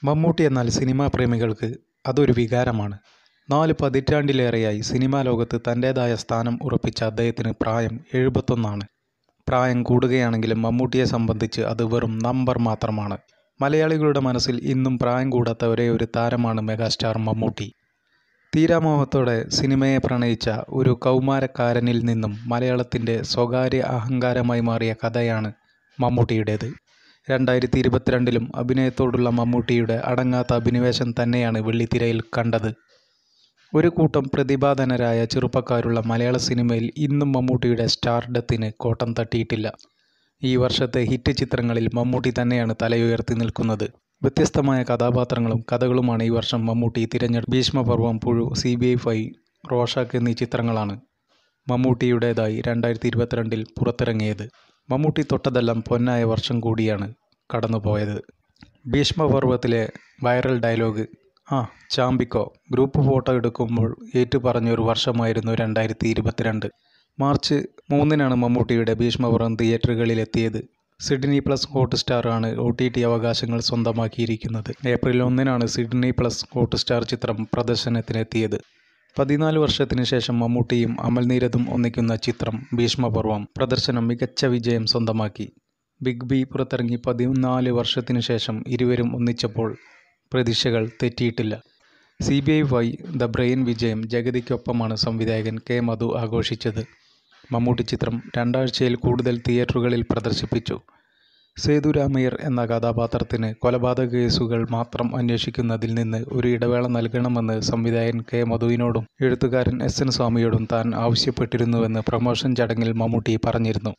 മമ്മൂട്ടി എന്നാൽ സിനിമാ പ്രേമികൾക്ക് അതൊരു വികാരമാണ് നാല് പതിറ്റാണ്ടിലേറെയായി സിനിമാ ലോകത്ത് തൻ്റേതായ സ്ഥാനം ഉറപ്പിച്ച അദ്ദേഹത്തിന് പ്രായം എഴുപത്തൊന്നാണ് പ്രായം കൂടുകയാണെങ്കിലും മമ്മൂട്ടിയെ സംബന്ധിച്ച് അത് വെറും നമ്പർ മാത്രമാണ് മലയാളികളുടെ മനസ്സിൽ ഇന്നും പ്രായം കൂടാത്ത ഒരേ ഒരു താരമാണ് മെഗാസ്റ്റാർ മമ്മൂട്ടി തീരാമോഹത്തോടെ സിനിമയെ പ്രണയിച്ച ഒരു കൗമാരക്കാരനിൽ നിന്നും മലയാളത്തിൻ്റെ സ്വകാര്യ അഹങ്കാരമായി മാറിയ കഥയാണ് മമ്മൂട്ടിയുടേത് രണ്ടായിരത്തി ഇരുപത്തിരണ്ടിലും അഭിനയത്തോടുള്ള മമ്മൂട്ടിയുടെ അടങ്ങാത്ത അഭിനിവേശം തന്നെയാണ് വെള്ളിത്തിരയിൽ കണ്ടത് ഒരു കൂട്ടം പ്രതിഭാധനരായ ചെറുപ്പക്കാരുള്ള മലയാള സിനിമയിൽ ഇന്നും മമ്മൂട്ടിയുടെ സ്റ്റാർഡത്തിന് കോട്ടം തട്ടിയിട്ടില്ല ഈ വർഷത്തെ ഹിറ്റ് ചിത്രങ്ങളിൽ മമ്മൂട്ടി തന്നെയാണ് തലയുയർത്തി നിൽക്കുന്നത് വ്യത്യസ്തമായ കഥാപാത്രങ്ങളും കഥകളുമാണ് ഈ വർഷം മമ്മൂട്ടി തിരഞ്ഞെടുപ്പ് Bheeshmaparvam Puzhu C B I five Rorschach എന്നീ ചിത്രങ്ങളാണ് മമ്മൂട്ടിയുടേതായി രണ്ടായിരത്തി ഇരുപത്തിരണ്ടിൽ പുറത്തിറങ്ങിയത് മമ്മൂട്ടി തൊട്ടതെല്ലാം പൊന്നായ വർഷം കൂടിയാണ് കടന്നുപോയത് ഭീഷ്മപർവത്തിലെ വൈറൽ ഡയലോഗ് ആ ചാമ്പിക്കോ ഗ്രൂപ്പ് ഫോട്ടോ എടുക്കുമ്പോൾ ഏറ്റുപറഞ്ഞൊരു വർഷമായിരുന്നു രണ്ടായിരത്തി ഇരുപത്തിരണ്ട് മാർച്ച് മൂന്നിനാണ് മമ്മൂട്ടിയുടെ ഭീഷ്മപർവം തിയേറ്ററുകളിലെത്തിയത് സിഡ്നി പ്ലസ് ഹോട്ട്സ്റ്റാർ ആണ് ഒ ടി ടി അവകാശങ്ങൾ സ്വന്തമാക്കിയിരിക്കുന്നത് ഏപ്രിൽ ഒന്നിനാണ് സിഡ്നി പ്ലസ് ഹോട്ട്സ്റ്റാർ ചിത്രം പ്രദർശനത്തിനെത്തിയത് പതിനാല് വർഷത്തിന് ശേഷം മമ്മൂട്ടിയും അമൽ നീരദും ഒന്നിക്കുന്ന ചിത്രം ഭീഷ്മപർവം പ്രദർശനം മികച്ച വിജയം സ്വന്തമാക്കി ബിഗ് ബി പുറത്തിറങ്ങി പതിനാല് വർഷത്തിന് ശേഷം ഇരുവരും ഒന്നിച്ചപ്പോൾ പ്രതീക്ഷകൾ തെറ്റിയിട്ടില്ല C B I five the brain വിജയം ജഗതിക്കൊപ്പമാണ് സംവിധായകൻ കെ മധു ആഘോഷിച്ചത് മമ്മൂട്ടി ചിത്രം രണ്ടാഴ്ചയിൽ കൂടുതൽ തിയേറ്ററുകളിൽ പ്രദർശിപ്പിച്ചു സേതുരാമയ്യർ എന്ന കഥാപാത്രത്തിന് കൊലപാതക കേസുകൾ മാത്രം അന്വേഷിക്കുന്നതിൽ നിന്ന് ഒരു ഇടവേള നൽകണമെന്ന് സംവിധായകൻ കെ മധുവിനോടും എഴുത്തുകാരൻ എസ് എൻ സ്വാമിയോടും താൻ ആവശ്യപ്പെട്ടിരുന്നുവെന്ന് പ്രമോഷൻ ചടങ്ങിൽ മമ്മൂട്ടി പറഞ്ഞിരുന്നു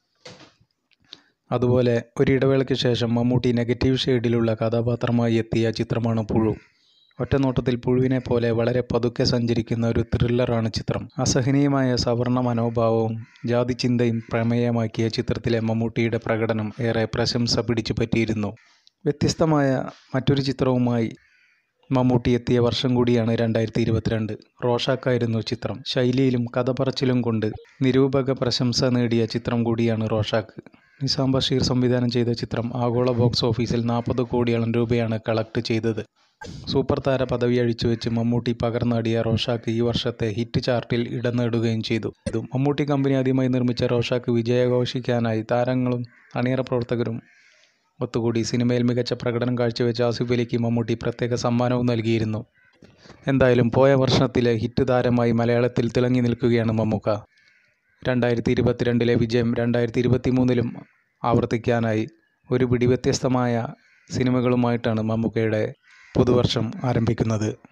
അതുപോലെ ഒരിടവേളയ്ക്ക് ശേഷം മമ്മൂട്ടി നെഗറ്റീവ് ഷെയ്ഡിലുള്ള കഥാപാത്രമായി എത്തിയ ചിത്രമാണ് പുഴു ഒറ്റനോട്ടത്തിൽ പുഴുവിനെ പോലെ വളരെ പതുക്കെ സഞ്ചരിക്കുന്ന ഒരു ത്രില്ലറാണ് ചിത്രം അസഹനീയമായ സവർണ മനോഭാവവും ജാതിചിന്തയും പ്രമേയമാക്കിയ ചിത്രത്തിലെ മമ്മൂട്ടിയുടെ പ്രകടനം ഏറെ പ്രശംസ പിടിച്ചു പറ്റിയിരുന്നു വ്യത്യസ്തമായ മറ്റൊരു ചിത്രവുമായി മമ്മൂട്ടി എത്തിയ വർഷം കൂടിയാണ് രണ്ടായിരത്തി ഇരുപത്തിരണ്ട് റോഷാക്കായിരുന്നു ചിത്രം ശൈലിയിലും കഥ പറച്ചിലും കൊണ്ട് നിരൂപക പ്രശംസ നേടിയ ചിത്രം കൂടിയാണ് റോഷാക്ക് നിസാം ബഷീർ സംവിധാനം ചെയ്ത ചിത്രം ആഗോള ബോക്സ് ഓഫീസിൽ നാൽപ്പത് കോടിയോളം രൂപയാണ് കളക്ട് ചെയ്തത് സൂപ്പർ താര പദവി അഴിച്ചുവെച്ച് മമ്മൂട്ടി പകർന്നാടിയ റോഷാക്ക് ഈ വർഷത്തെ ഹിറ്റ് ചാർട്ടിൽ ഇടം നേടുകയും ചെയ്തു ഇത് മമ്മൂട്ടി കമ്പനി ആദ്യമായി നിർമ്മിച്ച റോഷാക്ക് വിജയാഘോഷിക്കാനായി താരങ്ങളും അണിയറ പ്രവർത്തകരും ഒത്തുകൂടി സിനിമയിൽ മികച്ച പ്രകടനം കാഴ്ചവെച്ച ആസിഫ് അലിക്ക് മമ്മൂട്ടി പ്രത്യേക സമ്മാനവും നൽകിയിരുന്നു എന്തായാലും പോയ വർഷത്തിലെ ഹിറ്റ് താരമായി മലയാളത്തിൽ തിളങ്ങി നിൽക്കുകയാണ് മമ്മൂക്ക രണ്ടായിരത്തി ഇരുപത്തിരണ്ടിലെ വിജയം രണ്ടായിരത്തി ഇരുപത്തി മൂന്നിലും ആവർത്തിക്കാനായി ഒരു പിടി വ്യത്യസ്തമായ സിനിമകളുമായിട്ടാണ് മമ്മൂക്കയുടെ പുതുവർഷം ആരംഭിക്കുന്നത്